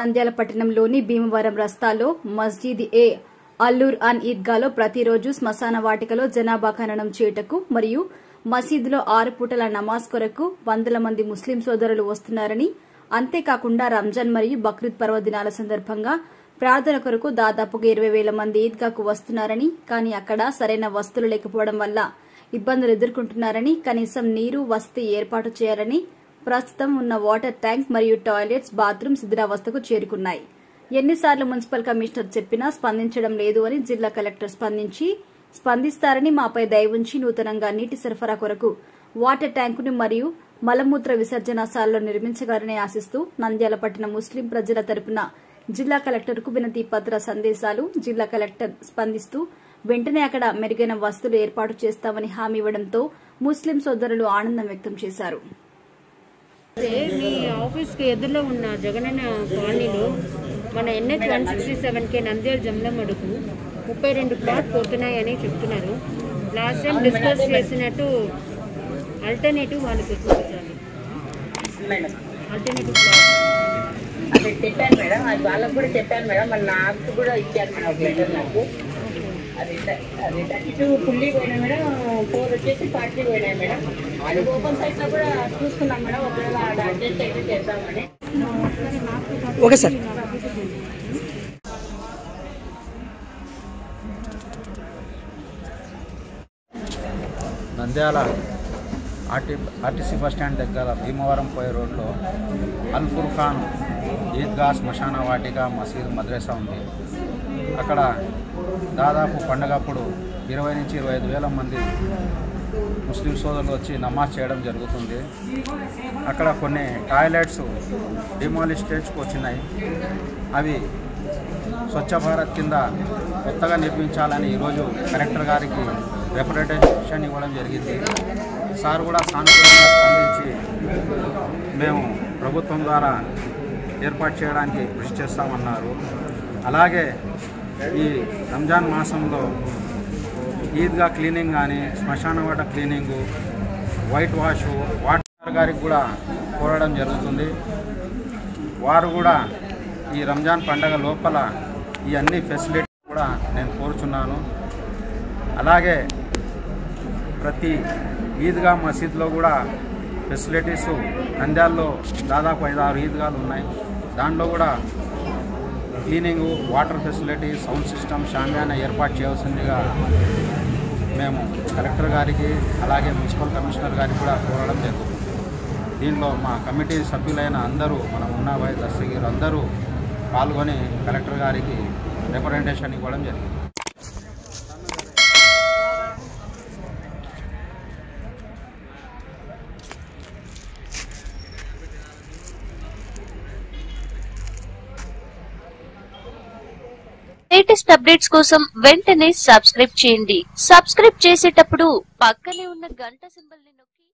నంద్యాల పట్టణంలోని భీమవరం రస్తాలో మస్జిద్ ఏ అల్లూర్ అన్ ఈద్గాలో ప్రతిరోజు శ్మశాన వాటికలో జనాభా ఖననం చేయుటకు మరియు మసీదులో ఆరు పూటల నమాజ్ కొరకు వందల మంది ముస్లిం సోదరులు వస్తున్నారని అంతేకాకుండా రంజాన్ మరియు బక్రీద్ పర్వదినాల సందర్భంగా ప్రార్థన కొరకు దాదాపుగా ఇరవై వేల మంది ఈద్గాకు వస్తున్నారని కానీ అక్కడ సరైన వస్తువులు లేకపోవడం వల్ల ఇబ్బందులు ఎదుర్కొంటున్నారని కనీసం నీరు వసతి ఏర్పాటు చేయాలని ప్రస్తుతం ఉన్న వాటర్ ట్యాంక్ మరియు టాయిలెట్స్ బాత్రూమ్ శిథిలావస్థకు చేరుకున్నాయి ఎన్నిసార్లు మున్సిపల్ కమిషనర్ చెప్పినా స్పందించడం లేదు అని జిల్లా కలెక్టర్ స్పందించి స్పందిస్తారని మాపై దయ ఉంచి నూతనంగా నీటి సరఫరా కొరకు వాటర్ ట్యాంకును మరియు మలమూత్ర విసర్జనశాలలో నిర్మించగలరని ఆశిస్తూ నంద్యాల పట్టణ ముస్లిం ప్రజల తరపున జిల్లా కలెక్టర్కు వినతి పత్ర సందేశాలు జిల్లా కలెక్టర్ స్పందిస్తూ వెంటనే అక్కడ మెరుగైన వసతులు ఏర్పాటు చేస్తామని హామీ ఇవ్వడంతో ముస్లిం సోదరులు ఆనందం వ్యక్తం చేశారు అదే మీ ఆఫీస్కి ఎదురులో ఉన్న జగనన్న కాలనీలో మన ఎన్హెచ్ వన్ సిక్స్టీ సెవెన్కే నంద్యాల జమ్లమడుకు ముప్పై రెండు ప్లాట్ పోతున్నాయని చెప్తున్నారు లాస్ట్ టైం డిస్కస్ చేసినట్టు ఆల్టర్నేటివ్ వాళ్ళకి చూపించాలి మేడం ఆల్టర్నేటివ్ ప్లాట్ అది చెప్పాను మేడం అది వాళ్ళకు కూడా చెప్పాను మేడం మరి నాకు కూడా ఇచ్చారు మేడం ఒక లెటర్ నాకు అది థ- అది థర్టీ టూ ఫుల్లీ పోయినాయి మేడం ఫోర్ వచ్చేసి ఫార్టీ పోయినాయి మేడం అది ఓపెన్ సైట్ లో కూడా చూసుకున్నాం మేడం ఒకవేళ అది అడ్జస్ట్ అయితే చేద్దామని okay sir Nandyal RT RTC bus stand దగ్గర భీమవరం పోయే రోడ్లో అల్ఫుర్ ఖాన్ ఈద్గా శ్మశాన వాటిక మసీద్ మద్రసా ఉంది అక్కడ దాదాపు పండగప్పుడు ఇరవై నుంచి ఇరవై ఐదు వేల మంది ముస్లిం సోదరులు వచ్చి నమాజ్ చేయడం జరుగుతుంది అక్కడ కొన్ని టాయిలెట్స్ డిమాలిష్ స్టేజ్కి వచ్చినాయి అవి స్వచ్ఛ భారత్ కింద కొత్తగా నిర్మించాలని ఈరోజు కలెక్టర్ గారికి రిప్రజెంటేషన్ ఇవ్వడం జరిగింది సార్ కూడా సానుకూలంగా స్పందించి మేము ప్రభుత్వం ద్వారా ఏర్పాటు చేయడానికి కృషి చేస్తామన్నారు అలాగే ఈ రంజాన్ మాసంలో ఈద్గా క్లీనింగ్ కానీ శ్మశాన వాట క్లీనింగు వైట్ వాష్ వాటర్ గారికి కూడా కోరడం జరుగుతుంది వారు కూడా ఈ రంజాన్ పండగ లోపల ఈ అన్ని ఫెసిలిటీ కూడా నేను కోరుచున్నాను అలాగే ప్రతి ఈద్గా మసీద్లో కూడా ఫెసిలిటీస్ నంద్యాల్లో దాదాపు ఐదు ఆరు ఈద్గాలు ఉన్నాయి దాంట్లో కూడా cleaning water facility sound system షామియానా ఏర్పాటు చేయవలసిందిగా మేము కలెక్టర్ గారికి అలాగే మున్సిపల్ కమిషనర్ గారికి కూడా కోరడం జరుగుతుంది దీనిలో మా కమిటీ సభ్యులైన అందరూ మన మున్నాబాయ్ దస్తగిరి అందరూ పాల్గొని కలెక్టర్ గారికి రిప్రజెంటేషన్ ఇవ్వడం జరిగింది లేటెస్ట్ అప్డేట్స్ కోసం వెంటనే సబ్స్క్రైబ్ చేయండి సబ్స్క్రైబ్ చేసేటప్పుడు పక్కనే ఉన్న గంట సింబల్ ని నొక్కి